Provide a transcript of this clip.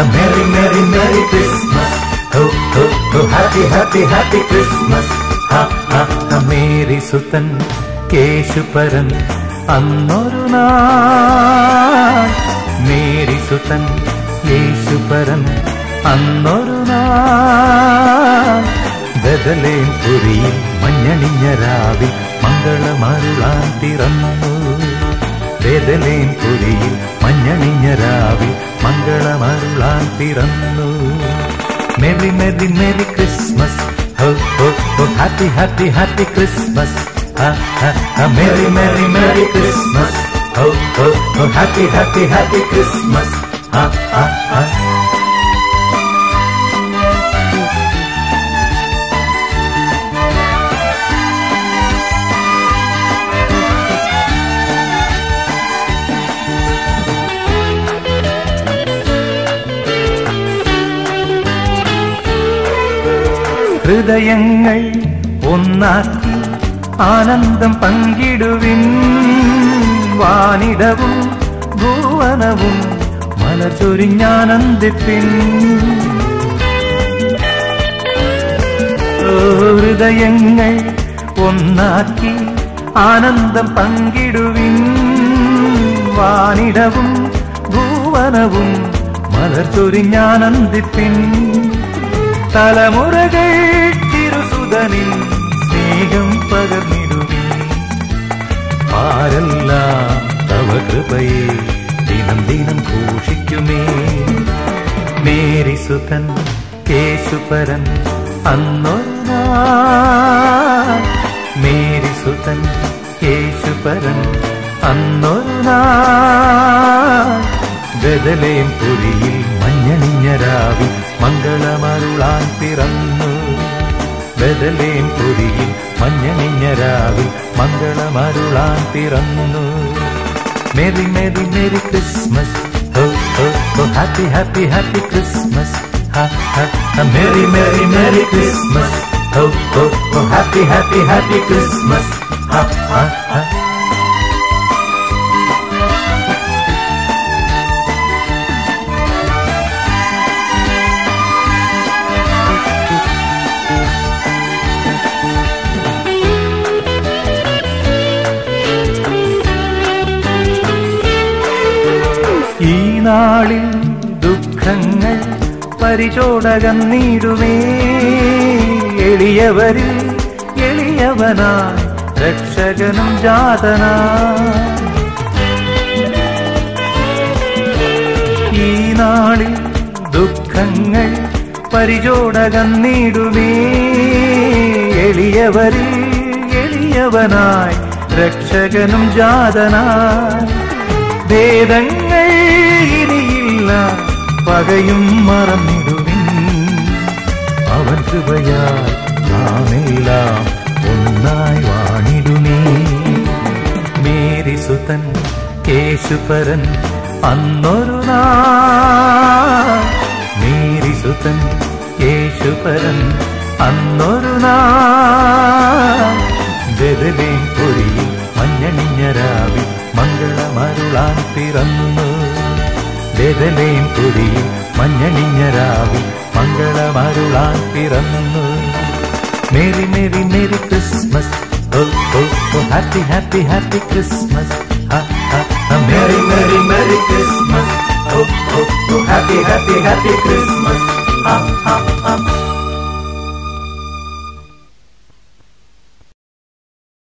a merry, merry, merry Christmas. Ho, ho, ho, happy, happy, happy Christmas. Ha, ha, ha, Mary സുതൻ കേശുപരൻ അന്നൊരു നാൾ Mary സുതൻ യേശുപരൻ അന്നൊരു നാൾ ബദലേം പുരിയിൽ മഞ്ഞണിഞ്ഞ രാവിൽ മംഗളമരുളാൻ പിറന്നു ബദലേം പുരിയിൽ മഞ്ഞണിഞ്ഞ രാവിൽ മംഗളമരുളാൻ പിറന്നു Maria merry merry Christmas ho ho ho happy happy happy Christmas merry merry merry Christmas ho ho ho happy happy happy Christmas ആ ആ ആ ഹൃദയങ്ങൾ ഒന്നാക്കി ആനന്ദം പങ്കിടുവിൻ വാനിടവും ഭുവനവും മലചൊരിഞ്ഞാനന്ദിപ്പിൻ ഓ, ഹൃദയങ്ങൾ ഒന്നാക്കി ആനന്ദം പങ്കിടുവിൻ വാനിടവും ഭുവനവും മലചൊരിഞ്ഞാനന്ദിപ്പിൻ തലമുറകൾ തിരുസുതനിൽ സ്നേഹം പകർന്നിടുവി ആരെല്ലാം തവ കൃപയെ ദിനം ദിനം ഘോഷിക്കുമേ മേരി സുതൻ കേശുപരൻ അന്നൊരു നാൾ മേരി സുതൻ കേശുപരൻ അന്നൊരു നാൾ ബദലേം പുരിയിൽ മഞ്ഞണിഞ്ഞ രാവിൽ മംഗളമരുളാൻ പിറന്നു ബദലേം പുരിയിൽ മഞ്ഞണിഞ്ഞ രാവിൽ മംഗളമരുളാൻ പിറന്നു Maria merry merry Christmas ho ho ho happy happy happy Christmas merry merry merry Christmas ho ho ho happy happy happy Christmas ha ha ha ഈ നാളിൽ ദുഃഖങ്ങൾ പരിചോടകന്നീടുമേ എളിയവരിൽ എളിയവനായി രക്ഷകനും ജാതനാ ഈ നാളിൽ ദുഃഖങ്ങൾ പരിചോടകന്നീടുമേ എളിയവരിൽ എളിയവനായി രക്ഷകനും ജാതനായി ഭേദങ്ങൾ ഇനിയില്ല പകയും മറന്നിടുവിൻ അവൻ കൃപയാൽ നാമെല്ലാം ഒന്നായി വാണിടുമേ മേരി സുതൻ കേശുപരൻ അന്നൊരു നാൾ മേരി സുതൻ കേശുപരൻ അന്നൊരു നാൾ ബദലേം പൊരിയിൽ മഞ്ഞണിഞ്ഞ രാവിൽ മംഗളമരുളാൻ പിറന്നു ബദലേം പൊരിയിൽ മഞ്ഞണിഞ്ഞ രാവിൽ മംഗളമരുളാൻ പിറന്നു merry merry merry Christmas oh oh oh happy happy happy Christmas merry merry merry Christmas oh oh oh happy happy happy Christmas